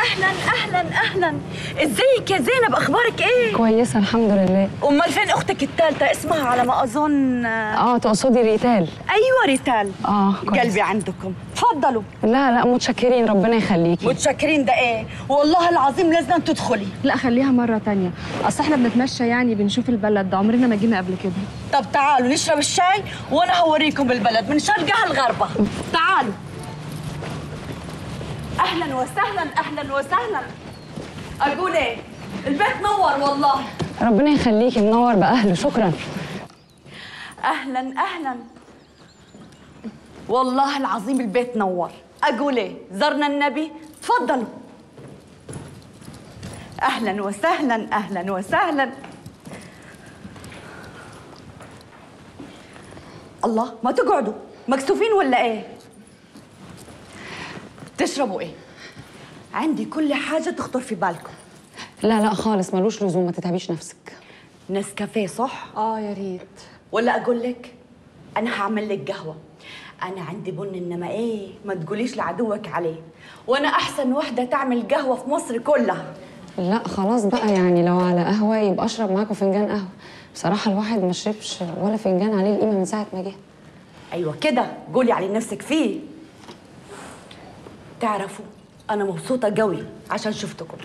اهلا اهلا اهلا ازيك يا زينب اخبارك ايه كويسة الحمد لله امال فين اختك الثالثه اسمها على ما اظن اه تقصدي ريتال ايوه ريتال اه كويس. قلبي عندكم تفضلوا لا لا متشكرين ربنا يخليكي متشكرين ده ايه والله العظيم لازم تدخلي لا خليها مرة تانية أصل احنا بنتمشى يعني بنشوف البلد ده عمرنا ما جينا قبل كده طب تعالوا نشرب الشاي وانا هوريكم البلد من شرقها لغربها تعالوا اهلا وسهلا اهلا وسهلا اقول ايه البيت نور والله ربنا يخليكي منور بأهله شكرا اهلا اهلا والله العظيم البيت نور اقول ايه زرنا النبي تفضلوا اهلا وسهلا اهلا وسهلا الله ما تقعدوا مكسوفين ولا ايه تشربوا ايه عندي كل حاجه تخطر في بالكم لا لا خالص ملوش لزوم ما تتعبيش نفسك نسكافيه صح اه يا ريت ولا اقول لك انا هعمل لك قهوه انا عندي بن انما ايه ما تقوليش لعدوك عليه وانا احسن وحده تعمل قهوه في مصر كلها لا خلاص بقى يعني لو على قهوة يبقى اشرب معاكم فنجان قهوة بصراحة الواحد ما شربش ولا فنجان عليه القيمة من ساعة ما جه ايوه كده قولي على نفسك فيه تعرفوا انا مبسوطه قوي عشان شفتكم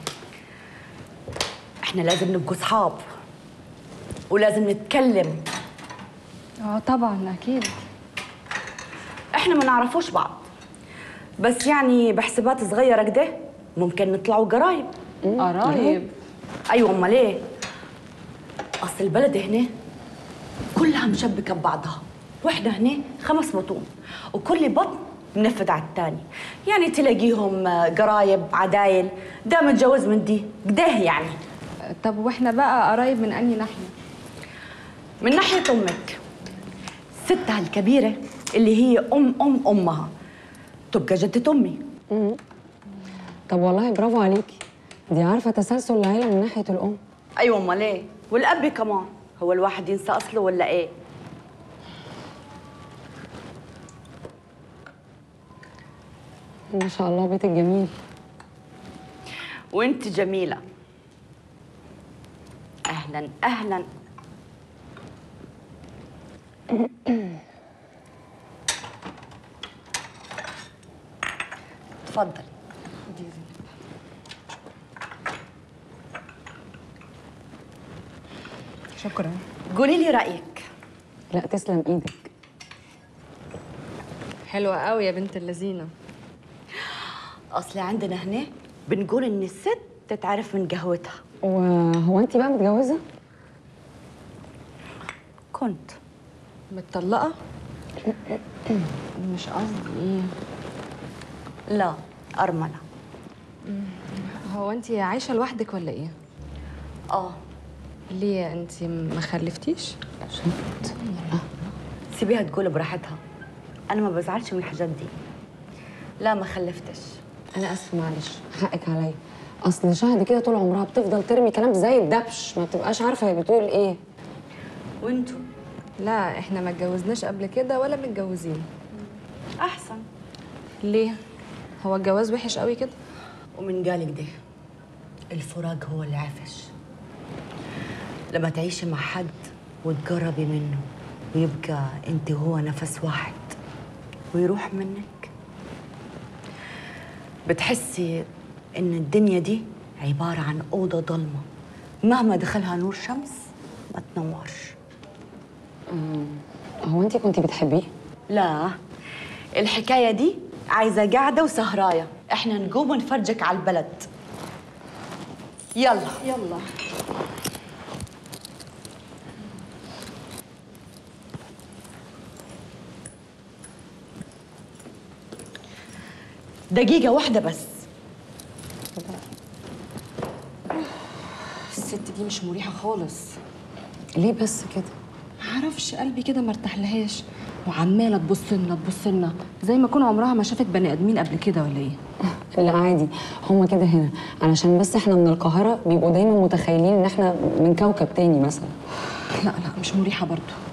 احنا لازم نبقوا صحاب ولازم نتكلم اه طبعا أكيد احنا ما نعرفوش بعض بس يعني بحسابات صغيره كده ممكن نطلعوا قرايب قرايب ايوه امال ايه اصل البلد هنا كلها مشبكه ببعضها واحنا هنا خمس بطون وكل بطن منفذ على الثاني يعني تلاقيهم آه، قرايب عدايل ده متجوز من دي قده يعني طب واحنا بقى قرايب من أنهي ناحية؟ من ناحيه امك ستها الكبيره اللي هي ام ام امها تبقى جده امي طب والله برافو عليكي دي عارفة تسلسل العيلة من ناحية الأم ايوه امال ايه والاب كمان هو الواحد ينسى اصله ولا ايه ما شاء الله بيتك جميل وانت جميلة أهلا أهلا تفضل شكرا قولي لي رأيك لا تسلم ايدك حلوة قوي يا بنت اللذينة أصل عندنا هنا بنقول إن الست تتعرف من قهوتها وهو انت بقى متجوزة؟ كنت متطلقة؟ مش قصدي ايه لا أرملة هو انت عايشة لوحدك ولا ايه؟ آه ليه انت ما خلفتيش؟ سيبيها تقول براحتها أنا ما بزعلش من الحاجات دي لا ما خلفتش انا اسفة معلش حقك عليا اصل شهد كده طول عمرها بتفضل ترمي كلام زي الدبش ما بتبقاش عارفة هي بتقول ايه وانتوا لا احنا ما اتجوزناش قبل كده ولا متجوزين أحسن ليه؟ هو الجواز وحش قوي كده؟ ومن قالك ده الفراق هو اللي عفش لما تعيشي مع حد وتقربي منه ويبقى انت وهو نفس واحد ويروح منك بتحسي ان الدنيا دي عبارة عن أوضة ضلمة مهما دخلها نور شمس ما تنورش هو انت كنتي بتحبيه؟ لا الحكاية دي عايزة قاعدة وسهراية احنا نقوم ونفرجك على البلد يلا يلا دقيقة واحدة بس الست دي مش مريحة خالص ليه بس كده؟ معرفش قلبي كده مرتاحلهاش وعمالة تبص لنا تبص لنا زي ما يكون عمرها ما شافت بني آدمين قبل كده ولا ايه؟ لا عادي هما كده هنا علشان بس احنا من القاهرة بيبقوا دايما متخيلين ان احنا من كوكب تاني مثلا لا لا مش مريحة برضو